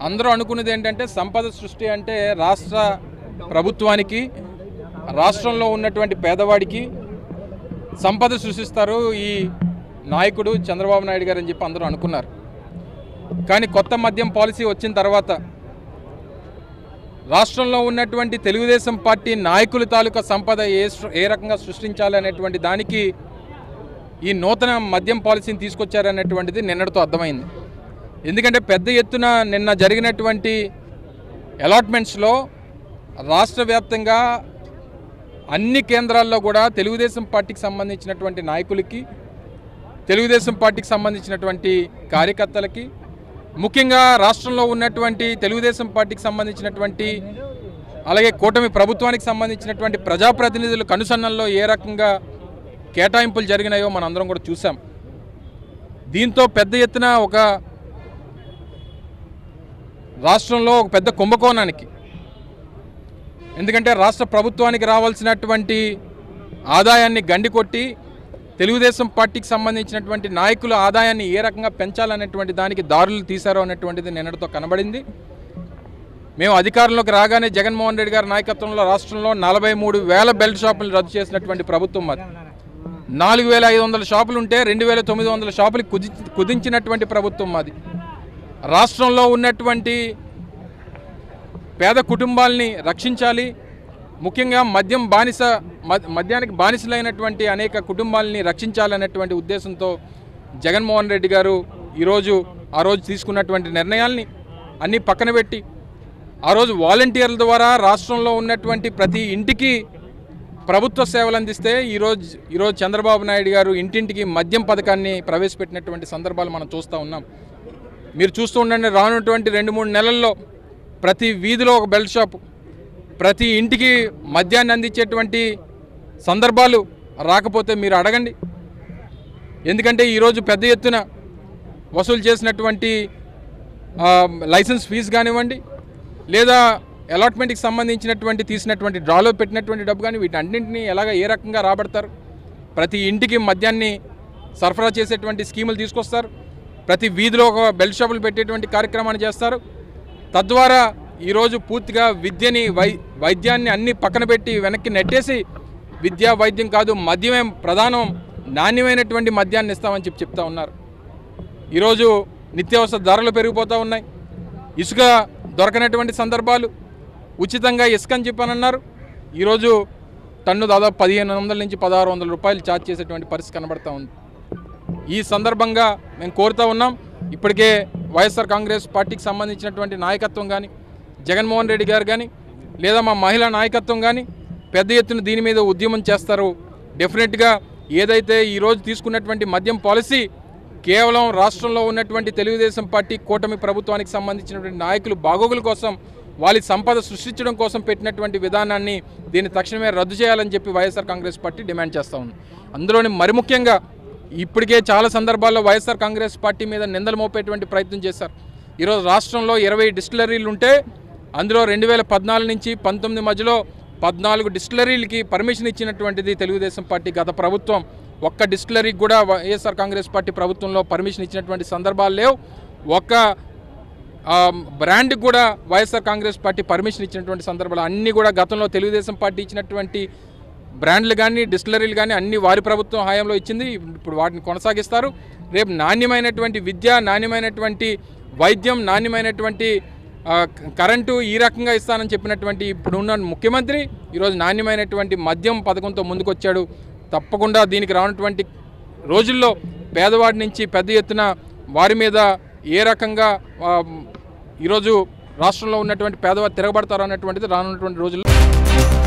అందరూ అనుకున్నది ఏంటంటే సంపద సృష్టి అంటే రాష్ట్ర ప్రభుత్వానికి రాష్ట్రంలో ఉన్నటువంటి పేదవాడికి సంపద సృష్టిస్తారు ఈ నాయకుడు చంద్రబాబు నాయుడు గారు అని చెప్పి అందరూ అనుకున్నారు కానీ కొత్త మద్యం పాలసీ వచ్చిన తర్వాత రాష్ట్రంలో ఉన్నటువంటి తెలుగుదేశం పార్టీ నాయకుల తాలూకా సంపద ఏ సృ- ఏ రకంగా సృష్టించాలి అనేటువంటి దానికి ఈ నూతన మద్యం పాలసీని తీసుకొచ్చారనేటువంటిది నిన్నటితో అర్థమైంది ఎందుకంటే పెద్ద ఎత్తున నిన్న జరిగినటువంటి అలాట్మెంట్స్లో రాష్ట్ర వ్యాప్తంగా అన్ని కేంద్రాల్లో కూడా తెలుగుదేశం పార్టీకి సంబంధించినటువంటి నాయకులకి తెలుగుదేశం పార్టీకి సంబంధించినటువంటి కార్యకర్తలకి ముఖ్యంగా రాష్ట్రంలో ఉన్నటువంటి తెలుగుదేశం పార్టీకి సంబంధించినటువంటి అలాగే కూటమి ప్రభుత్వానికి సంబంధించినటువంటి ప్రజాప్రతినిధుల కనుసన్నల్లో ఏ రకంగా కేటాయింపులు జరిగినాయో మనం అందరం కూడా చూసాం దీంతో పెద్ద ఎత్తున ఒక రాష్ట్రంలో ఒక పెద్ద కుంభకోణానికి ఎందుకంటే రాష్ట్ర ప్రభుత్వానికి రావాల్సినటువంటి ఆదాయాన్ని గండి కొట్టి తెలుగుదేశం పార్టీకి సంబంధించినటువంటి నాయకుల ఆదాయాన్ని ఏ రకంగా పెంచాలనేటువంటి దానికి దారులు తీశారో అనేటువంటిది నిన్నటితో కనబడింది మేము అధికారంలోకి రాగానే జగన్మోహన్ రెడ్డి గారి నాయకత్వంలో రాష్ట్రంలో నలభై మూడు వేల బెల్ట్ షాపులు రద్దు చేసినటువంటి ప్రభుత్వం మాది నాలుగు వేల ఐదు వందల షాపులు ఉంటే రెండు వేల తొమ్మిది వందల షాపులు కుది కుదించినటువంటి ప్రభుత్వం మాది రాష్ట్రంలో ఉన్నటువంటి పేద కుటుంబాల్ని రక్షించాలి ముఖ్యంగా మద్యం బానిస మద్- మద్యానికి బానిసలైనటువంటి అనేక కుటుంబాలని రక్షించాలనేటువంటి ఉద్దేశంతో జగన్మోహన్ రెడ్డి గారు ఈరోజు ఆ రోజు తీసుకున్నటువంటి నిర్ణయాల్ని అన్నీ పక్కన పెట్టి ఆ రోజు వాలంటీర్ల ద్వారా రాష్ట్రంలో ఉన్నటువంటి ప్రతి ఇంటికి ప్రభుత్వ సేవలు అందిస్తే ఈరోజు ఈరోజు చంద్రబాబు నాయుడు గారు ఇంటింటికి మద్యం పథకాన్ని ప్రవేశపెట్టినటువంటి సందర్భాలు మనం చూస్తూ ఉన్నాం మీరు చూస్తూ ఉండండి రానున్నటువంటి రెండు మూడు నెలల్లో ప్రతి వీధిలో ఒక బెల్ట్ షాపు ప్రతి ఇంటికి మద్యాన్ని అందించేటువంటి సందర్భాలు రాకపోతే మీరు అడగండి ఎందుకంటే ఈరోజు పెద్ద ఎత్తున వసూలు చేసినటువంటి ఆ, లైసెన్స్ ఫీజు కానివ్వండి లేదా అలాట్మెంట్కి సంబంధించినటువంటి తీసినటువంటి డ్రాలో పెట్టినటువంటి డబ్బు కానీ వీటన్నింటినీ ఎలాగ ఏ రకంగా రాబడతారు ప్రతి ఇంటికి మద్యాన్ని సరఫరా చేసేటువంటి స్కీములు తీసుకొస్తారు ప్రతి వీధిలో ఒక బెల్ట్ షాపులు పెట్టేటువంటి కార్యక్రమాన్ని చేస్తారు తద్వారా ఈరోజు పూర్తిగా విద్యని వై వైద్యాన్ని అన్ని పక్కన పెట్టి వెనక్కి నెట్టేసి విద్య వైద్యం కాదు మద్యమే ప్రధానం నాణ్యమైనటువంటి మద్యాన్ని ఇస్తామని చెప్పి చెప్తా ఉన్నారు ఈరోజు నిత్యావసర ధరలు పెరిగిపోతూ ఉన్నాయి ఇసుక దొరకనటువంటి సందర్భాలు ఉచితంగా ఇసుక అని చెప్పానన్నారు ఈరోజు టన్ను దాదాపు పదిహేను వందల నుంచి పదహారు వందల రూపాయలు ఛార్జ్ చేసేటువంటి పరిస్థితి కనబడతా ఉంది ఈ సందర్భంగా మేము కోరుతా ఉన్నాం ఇప్పటికే వైఎస్ఆర్ కాంగ్రెస్ పార్టీకి సంబంధించినటువంటి నాయకత్వం కానీ జగన్మోహన్ రెడ్డి గారు కానీ లేదా మా మహిళా నాయకత్వం కానీ పెద్ద ఎత్తున దీని మీద ఉద్యమం చేస్తారు డెఫినెట్గా ఏదైతే ఈరోజు తీసుకున్నటువంటి మద్యం పాలసీ కేవలం రాష్ట్రంలో ఉన్నటువంటి తెలుగుదేశం పార్టీ కూటమి ప్రభుత్వానికి సంబంధించినటువంటి నాయకులు బాగోగుల కోసం వాళ్ళ సంపద సృష్టించడం కోసం పెట్టినటువంటి విధానాన్ని దీన్ని తక్షణమే రద్దు చేయాలని చెప్పి వైఎస్ఆర్ కాంగ్రెస్ పార్టీ డిమాండ్ చేస్తూ ఉంది అందులోని మరి ముఖ్యంగా ఇప్పటికే చాలా సందర్భాల్లో వైఎస్ఆర్ కాంగ్రెస్ పార్టీ మీద నిందలు మోపేటువంటి ప్రయత్నం చేశారు ఈరోజు రాష్ట్రంలో ఇరవై డిస్టిలరీలు ఉంటే అందులో రెండు వేల పద్నాలుగు నుంచి పంతొమ్మిది మధ్యలో పద్నాలుగు డిస్టిలరీలకి పర్మిషన్ ఇచ్చినటువంటిది తెలుగుదేశం పార్టీ గత ప్రభుత్వం ఒక్క డిస్టిలరీకి కూడా వైఎస్ఆర్ కాంగ్రెస్ పార్టీ ప్రభుత్వంలో పర్మిషన్ ఇచ్చినటువంటి సందర్భాలు లేవు ఒక్క ఆ, బ్రాండ్కి కూడా వైఎస్ఆర్ కాంగ్రెస్ పార్టీ పర్మిషన్ ఇచ్చినటువంటి సందర్భాలు అన్నీ కూడా గతంలో తెలుగుదేశం పార్టీ ఇచ్చినటువంటి బ్రాండ్లు కానీ డిస్టిలరీలు కానీ అన్ని వారి ప్రభుత్వం హయాంలో ఇచ్చింది ఇప్పుడు వాటిని కొనసాగిస్తారు రేపు నాణ్యమైనటువంటి విద్య నాణ్యమైనటువంటి వైద్యం నాణ్యమైనటువంటి ఆ, క- కరెంటు ఈ రకంగా ఇస్తానని చెప్పినటువంటి ఇప్పుడున్న ముఖ్యమంత్రి ఈరోజు నాణ్యమైనటువంటి మద్యం పథకంతో ముందుకొచ్చాడు తప్పకుండా దీనికి రానటువంటి రోజుల్లో పేదవాడి నుంచి పెద్ద ఎత్తున వారి మీద ఏ రకంగా ఆ, ఈరోజు రాష్ట్రంలో ఉన్నటువంటి పేదవారు తిరగబడతారు అన్నటువంటిది రానున్నటువంటి రోజుల్లో